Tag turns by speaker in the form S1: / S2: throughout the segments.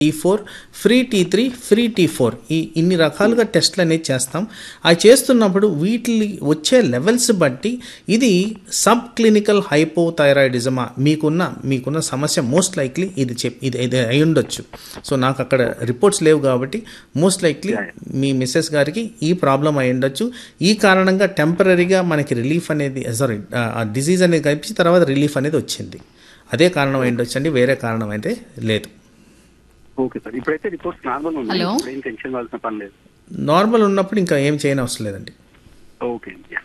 S1: Tea four free T three free T four ఈ ఇన్ని రకాలుగా టెస్ట్లు అనేది చేస్తాం అవి చేస్తున్నప్పుడు వీటి వచ్చే లెవెల్స్ బట్టి ఇది సబ్ క్లినికల్ హైపోథైరాయిడిజమా మీకున్న మీకున్న సమస్య మోస్ట్ లైక్లీ ఇది చెప్ ఇది ఇది అయి ఉండొచ్చు సో నాకు అక్కడ రిపోర్ట్స్ లేవు కాబట్టి మోస్ట్ లైక్లీ మీ మిస్సెస్ గారికి ఈ ప్రాబ్లం అయి ఉండొచ్చు ఈ కారణంగా టెంపరీగా మనకి రిలీఫ్ అనేది సారీ ఆ డిసీజ్ అనేది కనిపించి తర్వాత రిలీఫ్ అనేది వచ్చింది అదే కారణం అయి ఉండొచ్చు అండి వేరే కారణం అయితే లేదు
S2: ఓకే సార్ ఇప్పుడైతే రిపోర్ట్స్ నార్మల్ ఉన్నాయి
S3: హలో.
S2: ఇప్పుడు ఏం టెన్షన్ కావాల్సిన పని లేదు
S1: నార్మల్ ఉన్నప్పుడు ఇంకా ఏం చేయని అవసరం లేదండి
S2: ఓకే యా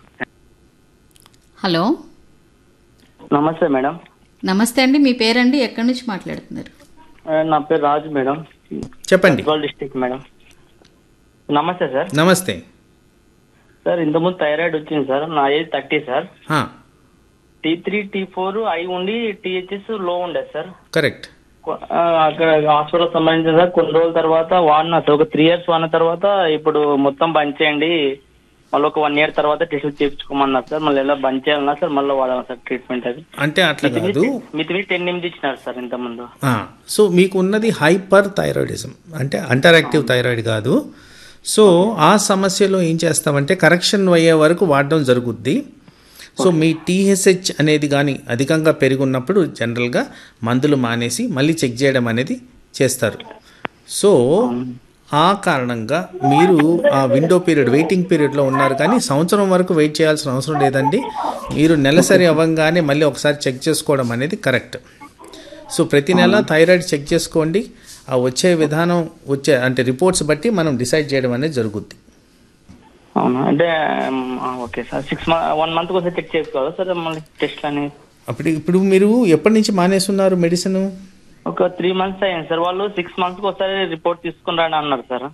S3: హలో
S4: నమస్తే మేడం
S3: నమస్తే అండి మీ పేరండి ఎక్కడి నుంచి మాట్లాడుతున్నారు
S4: ఆ, నా పేరు రాజు మేడం
S1: చెప్పండి
S4: గద్వాల్ డిస్టిక్ మేడం నమస్తే సార్
S1: నమస్తే
S4: సార్ ఇంతకుముందు థైరాయిడ్ వచ్చింది సార్ నా ఏజ్ థర్టీ సార్
S1: హా,
S4: టీ త్రీ టీ ఫోర్ ఐ ఉండి టీహెచ్ఎస్ లో ఉండే సార్
S1: కరెక్ట్
S4: కొ- ఆ, అక్కడ హాస్పిటల్ సంబంధించిన సార్ కొన్ని రోజుల తర్వాత వాడినా సార్ ఒక త్రీ ఇయర్స్ వాడిన తర్వాత ఇప్పుడు మొత్తం బంద్ చేయండి మళ్ళీ ఒక వన్ ఇయర్ తర్వాత టెస్ట్ చేయించుకోమన్నారు సార్ మళ్ళీ ఎలా బంద్ చేయాలన్నా సార్ మళ్ళీ వాడాలి సార్ ట్రీట్మెంట్ అది
S1: అంటే అట్లా కాదు
S4: మితి మీద టెన్ ఎనిమిది ఇచ్చినారు సార్ ఇంతకుముందు
S1: ఆ, సో మీకు ఉన్నది హైపర్ థైరాయిడిజం అంటే అంటరాక్టివ్ థైరాయిడ్ కాదు సో ఆ సమస్యలో ఏం చేస్తామంటే కరెక్షన్ అయ్యే వరకు వాడడం జరుగుద్ది సో మీ టీహెచ్హెచ్ అనేది కానీ అధికంగా పెరుగున్నప్పుడు జనరల్గా మందులు మానేసి మళ్ళీ చెక్ చేయడం అనేది చేస్తారు సో ఆ కారణంగా మీరు ఆ విండో పీరియడ్ వెయిటింగ్ పీరియడ్లో ఉన్నారు కానీ సంవత్సరం వరకు వెయిట్ చేయాల్సిన అవసరం లేదండి మీరు నెలసరి అవ్వంగానే మళ్ళీ ఒకసారి చెక్ చేసుకోవడం అనేది కరెక్ట్ సో ప్రతి నెల థైరాయిడ్ చెక్ చేసుకోండి ఆ వచ్చే విధానం వచ్చే అంటే రిపోర్ట్స్ బట్టి మనం డిసైడ్ చేయడం అనేది జరుగుద్ది
S4: అవునా అంటే okay sir six month one month కోసం చెక్ చేసుకోవాలా సార్ మళ్ళీ టెస్ట్ అనేది
S1: అప్పుడు ఇప్పుడు మీరు ఎప్పటి నుంచి మానేస్తున్నారు మెడిసిన్
S4: ఒక త్రీ మంత్స్ అయ్యింది సార్ వాళ్ళు సిక్స్ మంత్స్ కి ఒకసారి రిపోర్ట్ తీసుకుని రాని అన్నారు సార్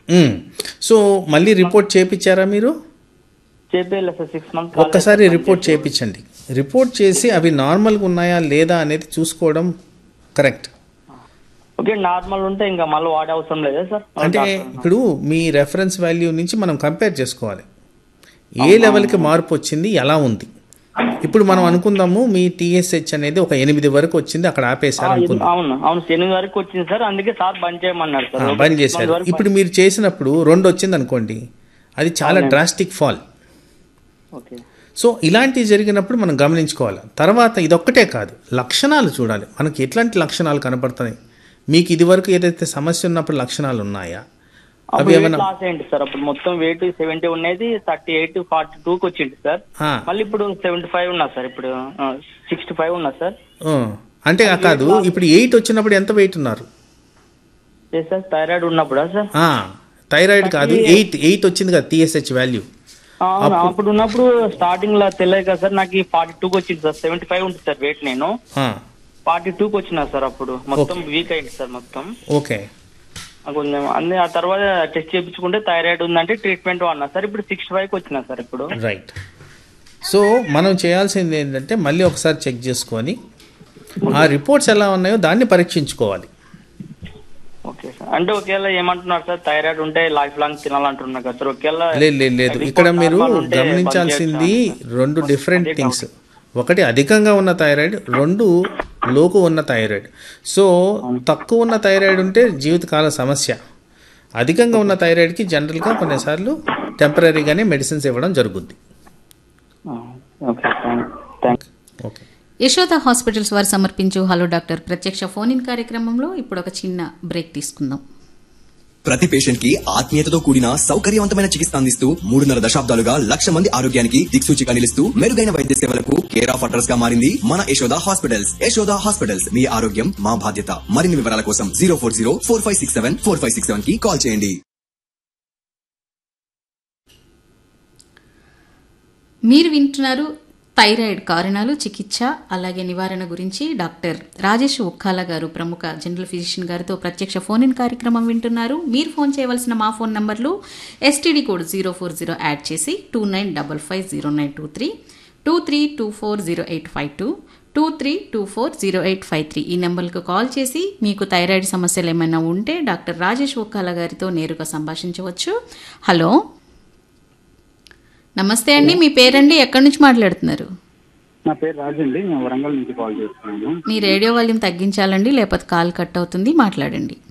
S1: సో మళ్ళీ రిపోర్ట్ చేపించారా మీరు
S4: చెప్పేయాలి సార్ సిక్స్ మంత్స్
S1: ఒక్కసారి రిపోర్ట్ చేపించండి రిపోర్ట్ చేసి అవి నార్మల్గా ఉన్నాయా లేదా అనేది చూసుకోవడం కరెక్ట్
S4: ఓకే నార్మల్ ఉంటే ఇంకా మళ్ళీ వాడే అవసరం లేదా సార్
S1: అంటే ఇప్పుడు మీ రెఫరెన్స్ వాల్యూ నుంచి మనం కంపేర్ చేసుకోవాలి ఏ లెవెల్కి మార్పు వచ్చింది ఎలా ఉంది ఇప్పుడు మనం అనుకుందాము మీ టీఎస్హెచ్ అనేది ఒక ఎనిమిది వరకు వచ్చింది అక్కడ ఆపేశారు అనుకుందాం
S4: అవును అవును శని వరకు వచ్చింది సార్ అందుకే సార్ బంద్ చేయమన్నారు
S1: ఆ,
S4: సార్ ఒక
S1: బంద్
S4: six
S1: చేశారు
S4: months వరకు
S1: ఇప్పుడు మీరు చేసినప్పుడు రెండు వచ్చింది అనుకోండి అది చాలా డ్రాస్టిక్ ఫాల్
S4: ఓకే
S1: సో ఇలాంటివి జరిగినప్పుడు మనం గమనించుకోవాలి తర్వాత ఇదొక్కటే కాదు లక్షణాలు చూడాలి మనకి ఎట్లాంటి లక్షణాలు కనపడుతున్నాయి మీకు ఇది వరకు ఏదైతే సమస్య ఉన్నప్పుడు లక్షణాలు ఉన్నాయా అవి
S4: అప్పుడు
S1: ఏమైనా
S4: వెయిట్ లాస్ అయింది సార్ అప్పుడు మొత్తం వెయిట్ సెవెంటీ ఉన్నది థర్టీ ఎయిట్ ఫార్టీ టూ కి వచ్చింది సార్
S1: ఆ,
S4: మళ్ళీ ఇప్పుడు సెవెంటీ ఫైవ్ ఉన్నా సార్ ఇప్పుడు సిక్స్టీ ఫైవ్ ఉన్నా సార్
S1: ఆ. అంటే ఆ కాదు ఇప్పుడు ఎయిట్ వచ్చినప్పుడు ఎంత వెయిట్ ఉన్నారు
S4: ఏ సార్ థైరాయిడ్ ఉన్నప్పుడా సార్
S1: ఆ, థైరాయిడ్ కాదు ఎయిట్ ఎయిట్ వచ్చింది కదా టీఎస్హెచ్ వాల్యూ
S4: అవును అప్పుడు ఉన్నప్పుడు స్టార్టింగ్ లో తెలియదు కదా సార్ నాకు ఫార్టీ టూకి వచ్చింది సార్ సెవెంటీ ఫైవ్ ఉంటుంది సార్ వెయిట్ నేను ఫార్టీ టూకి వచ్చిన సార్ అప్పుడు మొత్తం వీక్ అయింది సార్ మొత్తం
S1: ఓకే
S4: ఆ కొంచెం అన్ని ఆ తర్వాత టెస్ట్ చేయించుకుంటే థైరాయిడ్ ఉందంటే ట్రీట్మెంట్ వాడినా సార్ ఇప్పుడు సిక్స్టీ ఫైవ్ వచ్చిన సార్ ఇప్పుడు
S1: రైట్ సో మనం చేయాల్సింది ఏంటంటే మళ్ళీ ఒకసారి చెక్ చేసుకొని ఆ రిపోర్ట్స్ ఎలా ఉన్నాయో దాన్ని పరీక్షించుకోవాలి
S4: ఓకే సార్ అంటే ఒకవేళ ఏమంటున్నారు సార్ థైరాయిడ్ ఉంటే లైఫ్ లాంగ్ తినాలంటున్నారు కదా సార్ ఒకవేళ
S1: లేదు లేదు లేదు
S4: report
S1: ఇక్కడ మీరు
S4: normal ఉంటే
S1: గమనించాల్సింది
S4: బంద్ చేయొచ్చా?
S1: రెండు డిఫరెంట్ థింగ్స్ ఒకటి అధికంగా ఉన్న థైరాయిడ్ రెండు లోకు ఉన్న థైరాయిడ్ సో తక్కువ ఉన్న థైరాయిడ్ ఉంటే జీవితకాల సమస్య అధికంగా ఉన్న థైరాయిడ్కి జనరల్గా కొన్నిసార్లు టెంపరీగానే మెడిసిన్స్ ఇవ్వడం జరుగుద్ది
S4: ఆ, okay thank thank
S1: okay
S3: Yashoda hospitals వారు సమర్పించు హలో డాక్టర్ ప్రత్యక్ష ఫోన్ ఇన్ కార్యక్రమంలో ఇప్పుడు ఒక చిన్న బ్రేక్ తీసుకుందాం
S5: ప్రతి పేషెంట్ కి ఆత్మీయతతో కూడిన సౌకర్యవంతమైన చికిత్స అందిస్తూ మూడున్నర దశాబ్దాలుగా లక్ష మంది ఆరోగ్యానికి దిక్సూచిగా నిలుస్తూ మెరుగైన వైద్య సేవలకు కేర్ ఆఫ్ అడ్రస్ గా మారింది మన యశోద హాస్పిటల్స్ యశోద హాస్పిటల్స్ మీ ఆరోగ్యం మా బాధ్యత మరిన్ని వివరాల కోసం zero four zero four five six seven four five six seven కి కాల్ చేయండి
S3: మీరు వింటున్నారు థైరాయిడ్ కారణాలు చికిత్స అలాగే నివారణ గురించి డాక్టర్ రాజేష్ ఉక్కాల గారు ప్రముఖ జనరల్ ఫిజిషియన్ గారితో ప్రత్యక్ష ఫోన్ ఇన్ కార్యక్రమం వింటున్నారు మీరు ఫోన్ చేయవలసిన మా ఫోన్ నంబర్లు STD code zero four zero add చేసి two nine double five zero nine two three two three two four zero eight five two two three two four zero eight five three ఈ నెంబర్లకు call చేసి మీకు thyroid సమస్యలు ఏమైనా ఉంటే doctor Rajesh ఉక్కాల గారితో నేరుగా సంభాషించవచ్చు హలో నమస్తే అండి మీ పేరండి ఎక్కడి నుంచి మాట్లాడుతున్నారు
S2: నా పేరు రాజు అండి నేను వరంగల్ నుంచి కాల్ చేస్తున్నాను
S3: మీ రేడియో వాల్యూమ్ తగ్గించాలండి లేకపోతే కాల్ కట్ అవుతుంది మాట్లాడండి